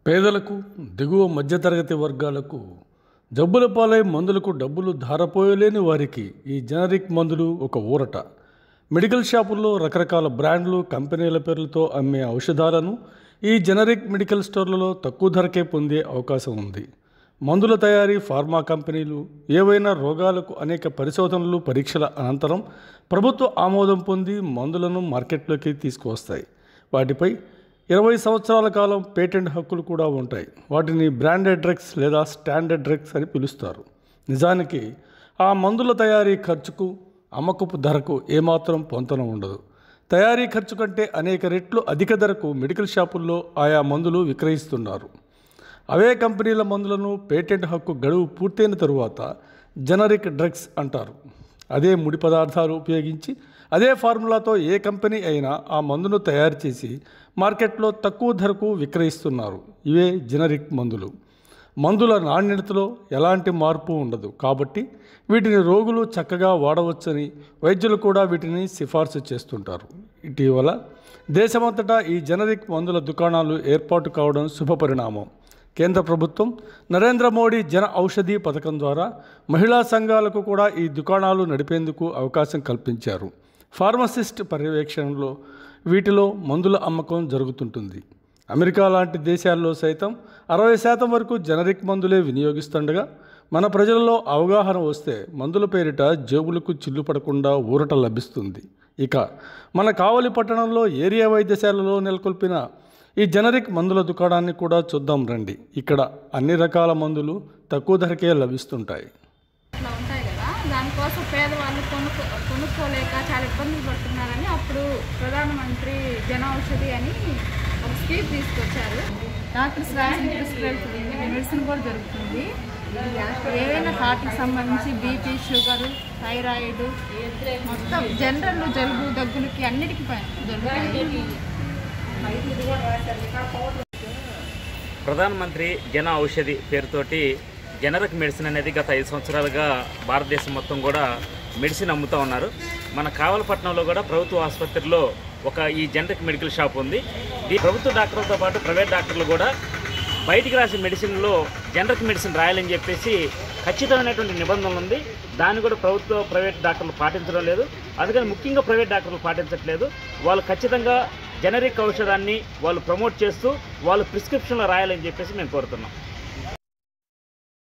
పేదలకు దిగువ మధ్యతరగతి వర్గాలకు జబ్బుల పాలై మందులకు డబ్బులు ధారపోయలేని వారికి ఈ జనరిక్ మందులు ఒక ఊరట మెడికల్ షాపుల్లో రకరకాల బ్రాండ్లు కంపెనీల పేర్లతో అమ్మే ఔషధాలను ఈ జనరిక్ మెడికల్ స్టోర్లలో తక్కువ ధరకే పొందే అవకాశం ఉంది మందుల తయారీ ఫార్మా కంపెనీలు ఏవైనా రోగాలకు అనేక పరిశోధనలు పరీక్షల అనంతరం ప్రభుత్వ ఆమోదం పొంది మందులను మార్కెట్లోకి తీసుకువస్తాయి వాటిపై ఇరవై సంవత్సరాల కాలం పేటెంట్ హక్కులు కూడా ఉంటాయి వాటిని బ్రాండెడ్ డ్రగ్స్ లేదా స్టాండర్డ్ డ్రగ్స్ అని పిలుస్తారు నిజానికి ఆ మందుల తయారీ ఖర్చుకు అమ్మకపు ధరకు ఏమాత్రం పొంతన ఉండదు తయారీ ఖర్చు కంటే అనేక రెట్లు అధిక ధరకు మెడికల్ షాపుల్లో ఆయా మందులు విక్రయిస్తున్నారు అవే కంపెనీల మందులను పేటెంట్ హక్కు గడువు పూర్తయిన తరువాత జనరిక్ డ్రగ్స్ అంటారు అదే ముడి పదార్థాలు ఉపయోగించి అదే ఫార్ములాతో ఏ కంపెనీ అయినా ఆ మందును తయారు చేసి మార్కెట్లో తక్కువ ధరకు విక్రయిస్తున్నారు ఇవే జనరిక్ మందులు మందుల నాణ్యతలో ఎలాంటి మార్పు ఉండదు కాబట్టి వీటిని రోగులు చక్కగా వాడవచ్చని వైద్యులు కూడా వీటిని సిఫార్సు చేస్తుంటారు ఇటీవల దేశమంతటా ఈ జనరిక్ మందుల దుకాణాలు ఏర్పాటు కావడం శుభపరిణామం కేంద్ర ప్రభుత్వం నరేంద్ర మోడీ జన ఔషధి పథకం ద్వారా మహిళా సంఘాలకు కూడా ఈ దుకాణాలు నడిపేందుకు అవకాశం కల్పించారు ఫార్మసిస్ట్ పర్యవేక్షణలో వీటిలో మందుల అమ్మకం జరుగుతుంటుంది అమెరికా లాంటి దేశాల్లో సైతం అరవై శాతం వరకు జనరిక్ మందులే వినియోగిస్తుండగా మన ప్రజలలో అవగాహన వస్తే మందుల పేరిట జేబులకు చిల్లు పడకుండా ఊరట లభిస్తుంది ఇక మన కావలి పట్టణంలో ఏరియా వైద్యశాలలో నెలకొల్పిన ఈ జనరిక్ మందుల దుకాణాన్ని కూడా చూద్దాం రండి ఇక్కడ అన్ని రకాల మందులు తక్కువ ధరకే లభిస్తుంటాయి ఇట్లా ఉంటాయి కదా దానికోసం పేదవాళ్ళు కొనుక్కో కొనుక్కోలేక చాలా ఇబ్బందులు పడుతున్నారని అప్పుడు ప్రధానమంత్రి జన ఔషధి అని ఒక స్కీమ్ తీసుకొచ్చారు డాక్టర్స్ రాసిన ప్రిస్క్రిప్షన్ మెడిసిన్ కూడా దొరుకుతుంది ఏవైనా హార్ట్కి సంబంధించి బీపీ షుగర్ థైరాయిడ్ మొత్తం జనరల్ జలుబు దగ్గులకి అన్నిటికీ ప- దొరుకుతాయి ప్రధానమంత్రి జన ఔషధి పేరుతోటి జనరిక్ మెడిసిన్ అనేది గత ఐదు సంవత్సరాలుగా భారతదేశం మొత్తం కూడా మెడిసిన్ అమ్ముతూ ఉన్నారు మన కావలపట్నంలో కూడా ప్రభుత్వ ఆసుపత్రిలో ఒక ఈ జనరిక్ మెడికల్ షాప్ ఉంది ఈ ప్రభుత్వ డాక్టర్లతో పాటు ప్రైవేట్ డాక్టర్లు కూడా బయటికి రాసే మెడిసిన్లో జనరిక్ మెడిసిన్ రాయాలని చెప్పేసి ఖచ్చితమైనటువంటి నిబంధనలు ఉంది దాన్ని కూడా ప్రభుత్వ ప్రైవేట్ డాక్టర్లు పాటించడం లేదు అందుకని ముఖ్యంగా ప్రైవేట్ డాక్టర్లు పాటించట్లేదు వాళ్ళు ఖచ్చితంగా జనరిక్ ఔషధాన్ని వాళ్ళు ప్రమోట్ చేస్తూ వాళ్ళు ప్రిస్క్రిప్షన్లో రాయాలని చెప్పేసి మేము కోరుతున్నాం